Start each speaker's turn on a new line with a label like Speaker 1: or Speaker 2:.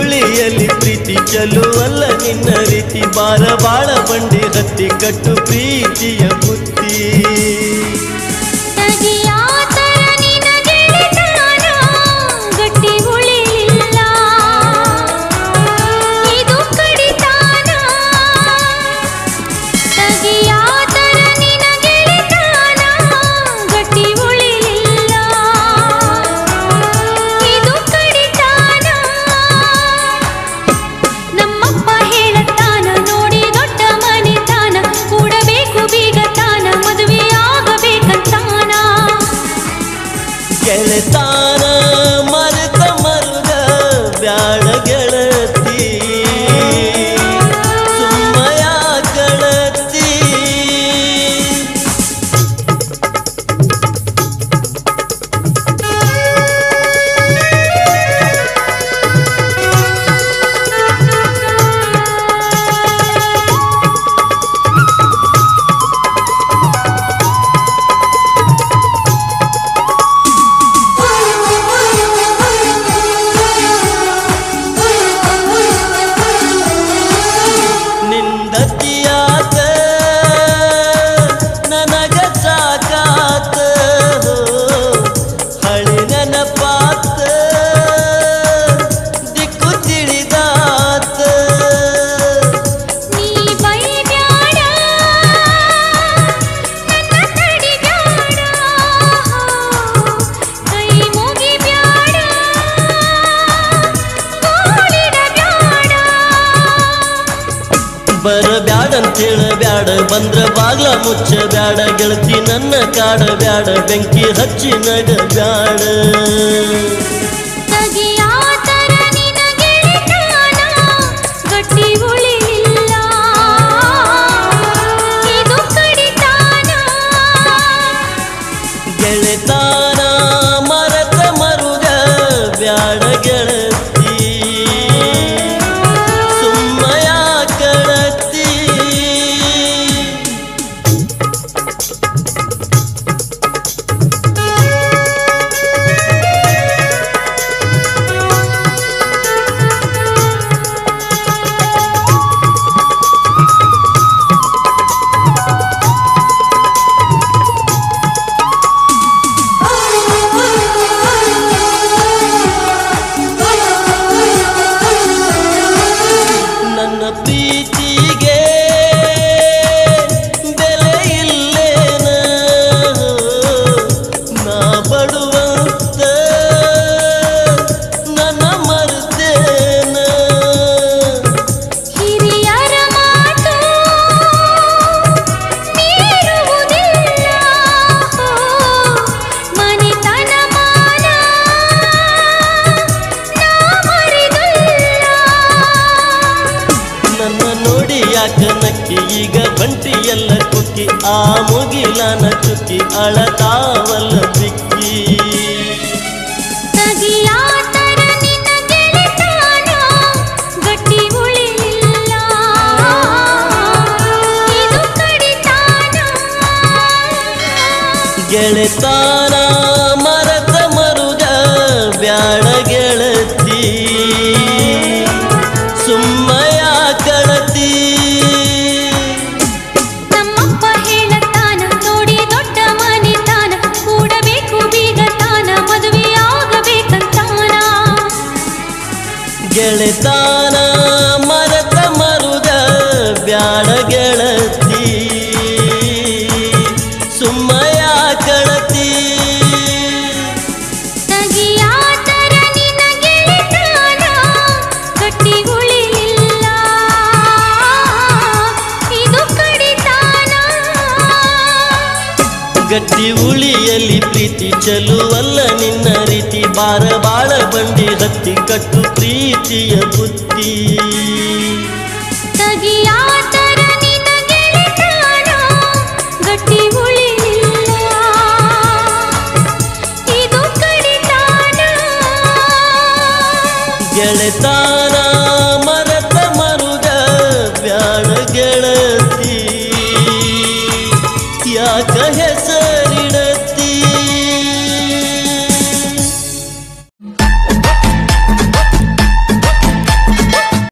Speaker 1: ಉಳಿಯಲಿ ಪ್ರೀತಿ ಚಲುವಲ್ಲ ನಿನ್ನ ರೀತಿ ಬಾರ ಬಾಳ ಬಂಡಿ ಹತ್ತಿ ಕಟ್ಟು ಪ್ರೀತಿಯ ಬುತ್ತಿ
Speaker 2: ತಗಿಯಾತರ ನಿನ ಗೆಳೆತನ ಗಟ್ಟಿ ಉಳಿಲಿಲ್ಲ ಇದು ಕಡಿತಾನ ತಗಿಯಾತರ ನಿನ ಗೆಳೆತನ ಗಟ್ಟಿ ಉಳಿಲಿಲ್ಲ ಇದು ಕಡಿತಾನ ನಮ್ಮಪ್ಪ ಹೇಳತಾನ ನೋಡಿ ದೊಡ್ಡ ಮನೆತಾನ ಕೂಡಬೇಕು ಬೀಗತಾನ ಮದುವೆಯಾಗಬೇಕಂತಾನ
Speaker 1: ಗೆಳೆತಾನ ಮರೆತ ಮರುಗ ಬ್ಯಾಡ ಗೆಳತಿ ಸುಮ್ಮಯ ಗೆಳತಿ ನಿಂದತಿಯಾತ ನನಗ ಸಾಕಾತ ಹಳಿ ನೆನಪಾತ ದಿಕ್ಕು ತಿಳಿದಾತ
Speaker 2: ನೀ ಬೈಬ್ಯಾಡ ನನ್ನ ತಡಿಬ್ಯಾಡ ಕೈ ಮುಗಿಬ್ಯಾಡ ಗೋಳಿಡಬ್ಯಾಡ
Speaker 1: ಬರಬ್ಯಾಡಂತೇಳ ಬ್ಯಾಡ ಬಂದ್ರ ಬಾಗ್ಲ ಮುಚ್ಚ ಬ್ಯಾಡ ಗೆಳತಿ ನನ್ನ ಕಾಡ ಬ್ಯಾಡ ಬೆಂಕಿ ಹಚ್ಚಿ ನಗ ಬ್ಯಾಡ
Speaker 2: ತಗಿಯಾತರ ನಿನ ಗೆಳೆತನ ಗಟ್ಟಿ ಉಳಿಲಿಲ್ಲ ಇದು ಕಡಿತಾನ
Speaker 1: ಗೆಳೆತಾನ ಮರತ ಮರುಗ ಬ್ಯಾಡ ಗೆಳತಿ ಸುಮ್ಮಯ ಗೆಳತಿ ನನ್ನ ಪ್ರೀತಿಗೆ ಬೆಲೆ ಇಲ್ಲೇನ ನಾ ಬಡುವಂತ ನನ್ನ ಮರ್ತೇನ
Speaker 2: ಹಿರಿಯರ ಮಾತು ಮೀರುವುದಿಲ್ಲ ಮನೆತನ ಮಾನ ನಾ ಮರೆದಲ್ಲ
Speaker 1: ನನ್ನ ನೋಡಿ ಯಾಕ ನಕ್ಕಿ ಈಗ ಬಂಟಿ ಎಲ್ಲ ಕುಕ್ಕಿ ಆ ಮುಗಿಲನ ಚುಕ್ಕಿ ಅಳತಾವಲ್ಲ ಬಿಕ್ಕಿ
Speaker 2: ತಗಿಯಾತರ ನಿನ್ನ ಗೆಳೆತನ ಗಟ್ಟಿ ಉಳಿಲಿಲ್ಲ ಇದು ಕಡಿತಾನ
Speaker 1: ಗೆಳೆತಾನ ಮರತ ಮರುಗ ಬ್ಯಾಡ ಗೆಳತಿ ಸುಮ್ಮಯ ಕಳತಿ
Speaker 2: ನಮ್ಮಪ್ಪ ಹೇಳತಾನ ನೋಡಿ ದೊಡ್ಡ ಮನೆತಾನ ಕೂಡಬೇಕು ಬೀಗತಾನ ಮದುವೆಯಾಗಬೇಕಂತಾನ
Speaker 1: ಗೆಳೆತಾನ ಮರತ ಮರುಗ ಬ್ಯಾಡ ಗೆಳತಿ ಸುಮ್ಮಯ ಕಳತಿ
Speaker 2: ತಗಿಯಾತರ ನಿನ್ನ ಗೆಳೆತನ ಗಟ್ಟಿ ಉಳಿಲಿಲ್ಲ ಇದು ಕಡಿತಾನ
Speaker 1: ಗಟ್ಟಿ ಉಳಿಯಲಿ ಪ್ರೀತಿ ಚಲುವಲ್ಲ ನಿನ್ನ ರೀತಿ ಬಾರ ಬಾಳ ಬಂಡಿ ಹತ್ತಿ ಕಟ್ಟು ಪ್ರೀತಿಯ ಬುತ್ತಿ
Speaker 2: ತಗಿಯಾತರ ನಿನ್ನ ಗೆಳೆತನ ಗಟ್ಟಿ ಉಳಿಲಿಲ್ಲ ಇದು ಕಡಿತಾನ
Speaker 1: ಗೆಳೆತಾನ ಮರತ ಮರುಗ ಬ್ಯಾಡ ಗೆಳತಿ ಯಾಕ